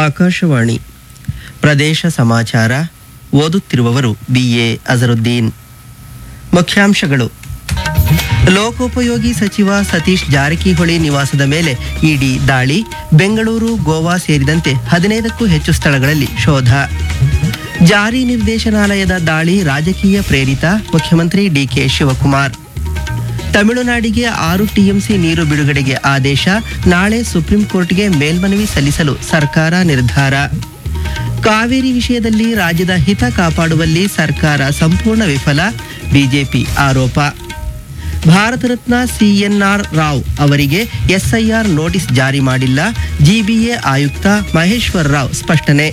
ಆಕಾಶವಾಣಿ ಪ್ರದೇಶ ಸಮಾಚಾರ ಓದುತ್ತಿರುವವರು ಬಿಎ ಅಜರುದ್ದೀನ್ ಮುಖ್ಯಾಂಶಗಳು ಲೋಕೋಪಯೋಗಿ ಸಚಿವ ಸತೀಶ್ ಜಾರಕಿಹೊಳಿ ನಿವಾಸದ ಮೇಲೆ ಇಡಿ ದಾಳಿ ಬೆಂಗಳೂರು ಗೋವಾ ಸೇರಿದಂತೆ ಹದಿನೈದಕ್ಕೂ ಹೆಚ್ಚು ಸ್ಥಳಗಳಲ್ಲಿ ಶೋಧ ಜಾರಿ ನಿರ್ದೇಶನಾಲಯದ ದಾಳಿ ರಾಜಕೀಯ ಪ್ರೇರಿತ ಮುಖ್ಯಮಂತ್ರಿ ಡಿಕೆ ಶಿವಕುಮಾರ್ ತಮಿಳುನಾಡಿಗೆ ಆರು ಟಿಎಂಸಿ ನೀರು ಬಿಡುಗಡೆಗೆ ಆದೇಶ ನಾಳೆ ಸುಪ್ರೀಂ ಕೋರ್ಟ್ಗೆ ಮೇಲ್ಮನವಿ ಸಲ್ಲಿಸಲು ಸರ್ಕಾರ ನಿರ್ಧಾರ ಕಾವೇರಿ ವಿಷಯದಲ್ಲಿ ರಾಜ್ಯದ ಹಿತ ಕಾಪಾಡುವಲ್ಲಿ ಸರ್ಕಾರ ಸಂಪೂರ್ಣ ವಿಫಲ ಬಿಜೆಪಿ ಆರೋಪ ಭಾರತ ರತ್ನ ಸಿಎನ್ಆರ್ ರಾವ್ ಅವರಿಗೆ ಎಸ್ಐಆರ್ ನೋಟಿಸ್ ಜಾರಿ ಮಾಡಿಲ್ಲ ಜಿಬಿಎ ಆಯುಕ್ತ ಮಹೇಶ್ವರ್ ರಾವ್ ಸ್ಪಷ್ಟನೆ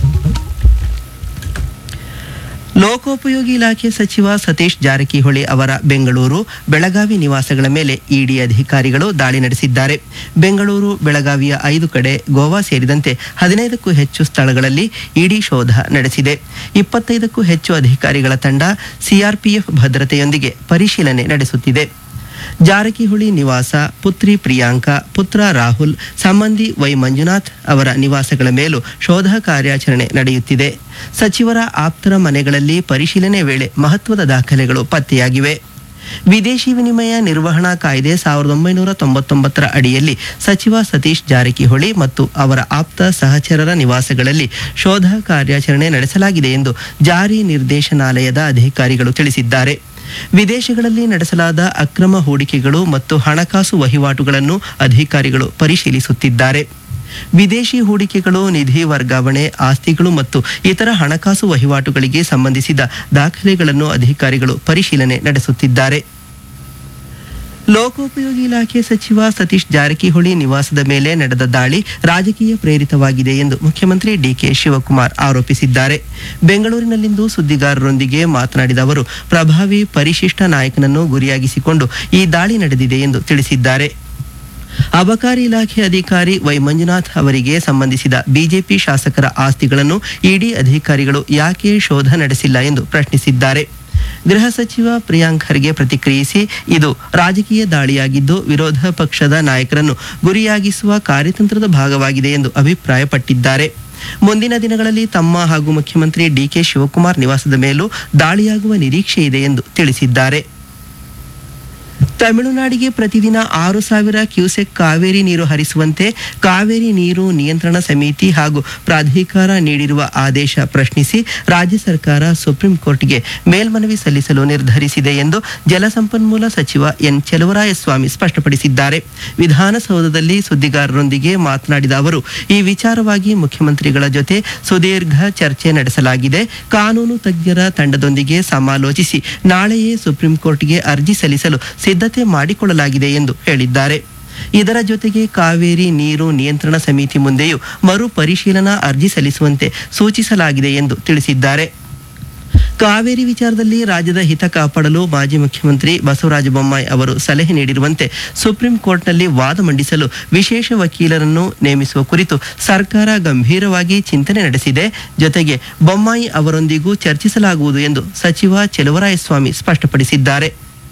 ಲೋಕೋಪಯೋಗಿ ಇಲಾಖೆ ಸಚಿವ ಸತೀಶ್ ಜಾರಕಿಹೊಳಿ ಅವರ ಬೆಂಗಳೂರು ಬೆಳಗಾವಿ ನಿವಾಸಗಳ ಮೇಲೆ ಇಡಿ ಅಧಿಕಾರಿಗಳು ದಾಳಿ ನಡೆಸಿದ್ದಾರೆ ಬೆಂಗಳೂರು ಬೆಳಗಾವಿಯ ಐದು ಕಡೆ ಗೋವಾ ಸೇರಿದಂತೆ ಹದಿನೈದಕ್ಕೂ ಹೆಚ್ಚು ಸ್ಥಳಗಳಲ್ಲಿ ಇಡಿ ಶೋಧ ನಡೆಸಿದೆ ಇಪ್ಪತ್ತೈದಕ್ಕೂ ಹೆಚ್ಚು ಅಧಿಕಾರಿಗಳ ತಂಡ ಸಿಆರ್ಪಿಎಫ್ ಭದ್ರತೆಯೊಂದಿಗೆ ಪರಿಶೀಲನೆ ನಡೆಸುತ್ತಿದೆ ಜಾರಕಿಹೊಳಿ ನಿವಾಸ ಪುತ್ರಿ ಪ್ರಿಯಾಂಕಾ ಪುತ್ರ ರಾಹುಲ್ ಸಂಬಂಧಿ ವೈ ಮಂಜುನಾಥ್ ಅವರ ನಿವಾಸಗಳ ಮೇಲೂ ಶೋಧ ಕಾರ್ಯಾಚರಣೆ ನಡೆಯುತ್ತಿದೆ ಸಚಿವರ ಆಪ್ತರ ಮನೆಗಳಲ್ಲಿ ಪರಿಶೀಲನೆ ವೇಳೆ ಮಹತ್ವದ ದಾಖಲೆಗಳು ಪತ್ತೆಯಾಗಿವೆ ವಿದೇಶಿ ವಿನಿಮಯ ನಿರ್ವಹಣಾ ಕಾಯ್ದೆ ಸಾವಿರದ ಒಂಬೈನೂರ ತೊಂಬತ್ತೊಂಬತ್ತರ ಅಡಿಯಲ್ಲಿ ಸಚಿವ ಸತೀಶ್ ಜಾರಕಿಹೊಳಿ ಮತ್ತು ಅವರ ಆಪ್ತ ಸಹಚರರ ನಿವಾಸಗಳಲ್ಲಿ ಶೋಧ ಕಾರ್ಯಾಚರಣೆ ನಡೆಸಲಾಗಿದೆ ಎಂದು ಜಾರಿ ನಿರ್ದೇಶನಾಲಯದ ಅಧಿಕಾರಿಗಳು ತಿಳಿಸಿದ್ದಾರೆ ವಿದೇಶಗಳಲ್ಲಿ ನಡೆಸಲಾದ ಅಕ್ರಮ ಹೂಡಿಕೆಗಳು ಮತ್ತು ಹಣಕಾಸು ವಹಿವಾಟುಗಳನ್ನು ಅಧಿಕಾರಿಗಳು ಪರಿಶೀಲಿಸುತ್ತಿದ್ದಾರೆ ವಿದೇಶಿ ಹೂಡಿಕೆಗಳು ನಿಧಿ ವರ್ಗಾವಣೆ ಆಸ್ತಿಗಳು ಮತ್ತು ಇತರ ಹಣಕಾಸು ವಹಿವಾಟುಗಳಿಗೆ ಸಂಬಂಧಿಸಿದ ದಾಖಲೆಗಳನ್ನು ಅಧಿಕಾರಿಗಳು ಪರಿಶೀಲನೆ ನಡೆಸುತ್ತಿದ್ದಾರೆ ಲೋಕೋಪಯೋಗಿ ಇಲಾಖೆ ಸಚಿವ ಸತೀಶ್ ಜಾರಕಿಹೊಳಿ ನಿವಾಸದ ಮೇಲೆ ನಡೆದ ದಾಳಿ ರಾಜಕೀಯ ಪ್ರೇರಿತವಾಗಿದೆ ಎಂದು ಮುಖ್ಯಮಂತ್ರಿ ಡಿಕೆ ಶಿವಕುಮಾರ್ ಆರೋಪಿಸಿದ್ದಾರೆ ಬೆಂಗಳೂರಿನಲ್ಲಿಂದು ಸುದ್ದಿಗಾರರೊಂದಿಗೆ ಮಾತನಾಡಿದ ಅವರು ಪ್ರಭಾವಿ ಪರಿಶಿಷ್ಟ ನಾಯಕನನ್ನು ಗುರಿಯಾಗಿಸಿಕೊಂಡು ಈ ದಾಳಿ ನಡೆದಿದೆ ಎಂದು ತಿಳಿಸಿದ್ದಾರೆ ಅಬಕಾರಿ ಇಲಾಖೆ ಅಧಿಕಾರಿ ವೈ ಮಂಜುನಾಥ್ ಅವರಿಗೆ ಸಂಬಂಧಿಸಿದ ಬಿಜೆಪಿ ಶಾಸಕರ ಆಸ್ತಿಗಳನ್ನು ಇಡಿ ಅಧಿಕಾರಿಗಳು ಯಾಕೆ ಶೋಧ ನಡೆಸಿಲ್ಲ ಎಂದು ಪ್ರಶ್ನಿಸಿದ್ದಾರೆ ಗೃಹ ಸಚಿವ ಪ್ರಿಯಾಂಕ್ ಖರ್ಗೆ ಪ್ರತಿಕ್ರಿಯಿಸಿ ಇದು ರಾಜಕೀಯ ದಾಳಿಯಾಗಿದ್ದು ವಿರೋಧ ಪಕ್ಷದ ನಾಯಕರನ್ನು ಗುರಿಯಾಗಿಸುವ ಕಾರ್ಯತಂತ್ರದ ಭಾಗವಾಗಿದೆ ಎಂದು ಅಭಿಪ್ರಾಯಪಟ್ಟಿದ್ದಾರೆ ಮುಂದಿನ ದಿನಗಳಲ್ಲಿ ತಮ್ಮ ಹಾಗೂ ಮುಖ್ಯಮಂತ್ರಿ ಡಿಕೆ ಶಿವಕುಮಾರ್ ನಿವಾಸದ ಮೇಲೂ ದಾಳಿಯಾಗುವ ನಿರೀಕ್ಷೆ ಇದೆ ಎಂದು ತಿಳಿಸಿದ್ದಾರೆ ತಮಿಳುನಾಡಿಗೆ ಪ್ರತಿದಿನ ಆರು ಸಾವಿರ ಕ್ಯೂಸೆಕ್ ಕಾವೇರಿ ನೀರು ಹರಿಸುವಂತೆ ಕಾವೇರಿ ನೀರು ನಿಯಂತ್ರಣ ಸಮಿತಿ ಹಾಗೂ ಪ್ರಾಧಿಕಾರ ನೀಡಿರುವ ಆದೇಶ ಪ್ರಶ್ನಿಸಿ ರಾಜ್ಯ ಸರ್ಕಾರ ಸುಪ್ರೀಂ ಕೋರ್ಟ್ಗೆ ಮೇಲ್ಮನವಿ ಸಲ್ಲಿಸಲು ನಿರ್ಧರಿಸಿದೆ ಎಂದು ಜಲಸಂಪನ್ಮೂಲ ಸಚಿವ ಎನ್ ಚೆಲುವರಾಯಸ್ವಾಮಿ ಸ್ಪಷ್ಟಪಡಿಸಿದ್ದಾರೆ ವಿಧಾನಸೌಧದಲ್ಲಿ ಸುದ್ದಿಗಾರರೊಂದಿಗೆ ಮಾತನಾಡಿದ ಅವರು ಈ ವಿಚಾರವಾಗಿ ಮುಖ್ಯಮಂತ್ರಿಗಳ ಜೊತೆ ಸುದೀರ್ಘ ಚರ್ಚೆ ನಡೆಸಲಾಗಿದೆ ಕಾನೂನು ತಜ್ಞರ ತಂಡದೊಂದಿಗೆ ಸಮಾಲೋಚಿಸಿ ನಾಳೆಯೇ ಸುಪ್ರೀಂ ಕೋರ್ಟ್ಗೆ ಅರ್ಜಿ ಸಲ್ಲಿಸಲು ಸಿದ್ಧತೆ ಮಾಡಿಕೊಳ್ಳಲಾಗಿದೆ ಎಂದು ಹೇಳಿದ್ದಾರೆ ಇದರ ಜೊತೆಗೆ ಕಾವೇರಿ ನೀರು ನಿಯಂತ್ರಣ ಸಮಿತಿ ಮುಂದೆಯೂ ಮರು ಪರಿಶೀಲನಾ ಅರ್ಜಿ ಸಲ್ಲಿಸುವಂತೆ ಸೂಚಿಸಲಾಗಿದೆ ಎಂದು ತಿಳಿಸಿದ್ದಾರೆ ಕಾವೇರಿ ವಿಚಾರದಲ್ಲಿ ರಾಜ್ಯದ ಹಿತ ಕಾಪಾಡಲು ಮಾಜಿ ಮುಖ್ಯಮಂತ್ರಿ ಬಸವರಾಜ ಬೊಮ್ಮಾಯಿ ಅವರು ಸಲಹೆ ನೀಡಿರುವಂತೆ ಸುಪ್ರೀಂ ಕೋರ್ಟ್ನಲ್ಲಿ ವಾದ ಮಂಡಿಸಲು ವಿಶೇಷ ವಕೀಲರನ್ನು ನೇಮಿಸುವ ಕುರಿತು ಸರ್ಕಾರ ಗಂಭೀರವಾಗಿ ಚಿಂತನೆ ನಡೆಸಿದೆ ಜೊತೆಗೆ ಬೊಮ್ಮಾಯಿ ಅವರೊಂದಿಗೂ ಚರ್ಚಿಸಲಾಗುವುದು ಎಂದು ಸಚಿವ ಚೆಲುವರಾಯಸ್ವಾಮಿ ಸ್ಪಷ್ಟಪಡಿಸಿದ್ದಾರೆ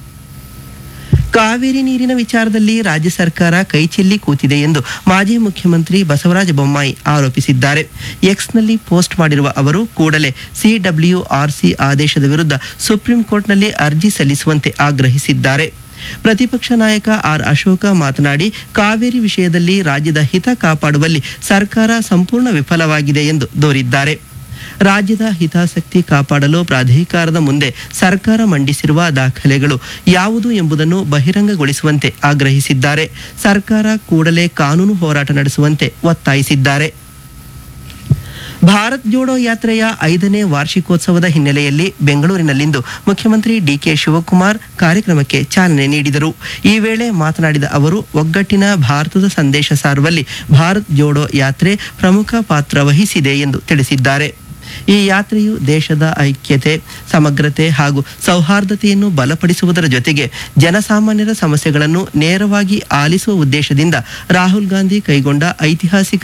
ಕಾವೇರಿ ನೀರಿನ ವಿಚಾರದಲ್ಲಿ ರಾಜ್ಯ ಸರ್ಕಾರ ಕೈಚೆಲ್ಲಿ ಕೂತಿದೆ ಎಂದು ಮಾಜಿ ಮುಖ್ಯಮಂತ್ರಿ ಬಸವರಾಜ ಬೊಮ್ಮಾಯಿ ಆರೋಪಿಸಿದ್ದಾರೆ ಎಕ್ಸ್ನಲ್ಲಿ ಪೋಸ್ಟ್ ಮಾಡಿರುವ ಅವರು ಕೂಡಲೇ ಸಿಡಬ್ಲ್ಯೂಆರ್ಸಿ ಆದೇಶದ ವಿರುದ್ಧ ಸುಪ್ರೀಂ ಕೋರ್ಟ್ನಲ್ಲಿ ಅರ್ಜಿ ಸಲ್ಲಿಸುವಂತೆ ಆಗ್ರಹಿಸಿದ್ದಾರೆ ಪ್ರತಿಪಕ್ಷ ನಾಯಕ ಆರ್ ಅಶೋಕ ಮಾತನಾಡಿ ಕಾವೇರಿ ವಿಷಯದಲ್ಲಿ ರಾಜ್ಯದ ಹಿತ ಕಾಪಾಡುವಲ್ಲಿ ಸರ್ಕಾರ ಸಂಪೂರ್ಣ ವಿಫಲವಾಗಿದೆ ಎಂದು ದೂರಿದ್ದಾರೆ ರಾಜ್ಯದ ಹಿತಾಸಕ್ತಿ ಕಾಪಾಡಲು ಪ್ರಾಧಿಕಾರದ ಮುಂದೆ ಸರ್ಕಾರ ಮಂಡಿಸಿರುವ ದಾಖಲೆಗಳು ಯಾವುದು ಎಂಬುದನ್ನು ಬಹಿರಂಗಗೊಳಿಸುವಂತೆ ಆಗ್ರಹಿಸಿದ್ದಾರೆ ಸರ್ಕಾರ ಕೂಡಲೇ ಕಾನೂನು ಹೋರಾಟ ನಡೆಸುವಂತೆ ಒತ್ತಾಯಿಸಿದ್ದಾರೆ ಭಾರತ್ ಜೋಡೋ ಯಾತ್ರೆಯ ಐದನೇ ವಾರ್ಷಿಕೋತ್ಸವದ ಹಿನ್ನೆಲೆಯಲ್ಲಿ ಬೆಂಗಳೂರಿನಲ್ಲಿಂದು ಮುಖ್ಯಮಂತ್ರಿ ಡಿಕೆ ಶಿವಕುಮಾರ್ ಕಾರ್ಯಕ್ರಮಕ್ಕೆ ಚಾಲನೆ ನೀಡಿದರು ಈ ವೇಳೆ ಮಾತನಾಡಿದ ಅವರು ಒಗ್ಗಟ್ಟಿನ ಭಾರತದ ಸಂದೇಶ ಸಾರುವಲ್ಲಿ ಭಾರತ್ ಜೋಡೋ ಯಾತ್ರೆ ಪ್ರಮುಖ ಪಾತ್ರ ವಹಿಸಿದೆ ಎಂದು ತಿಳಿಸಿದ್ದಾರೆ ಈ ಯಾತ್ರೆಯು ದೇಶದ ಐಕ್ಯತೆ ಸಮಗ್ರತೆ ಹಾಗೂ ಸೌಹಾರ್ದತೆಯನ್ನು ಬಲಪಡಿಸುವುದರ ಜೊತೆಗೆ ಜನಸಾಮಾನ್ಯರ ಸಮಸ್ಯೆಗಳನ್ನು ನೇರವಾಗಿ ಆಲಿಸುವ ಉದ್ದೇಶದಿಂದ ರಾಹುಲ್ ಗಾಂಧಿ ಕೈಗೊಂಡ ಐತಿಹಾಸಿಕ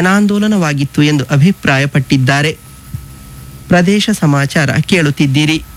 ಜನಾಂದೋಲನವಾಗಿತ್ತು ಎಂದು ಅಭಿಪ್ರಾಯಪಟ್ಟಿದ್ದಾರೆ ಪ್ರದೇಶ ಸಮಾಚಾರ ಕೇಳುತ್ತಿದ್ದೀರಿ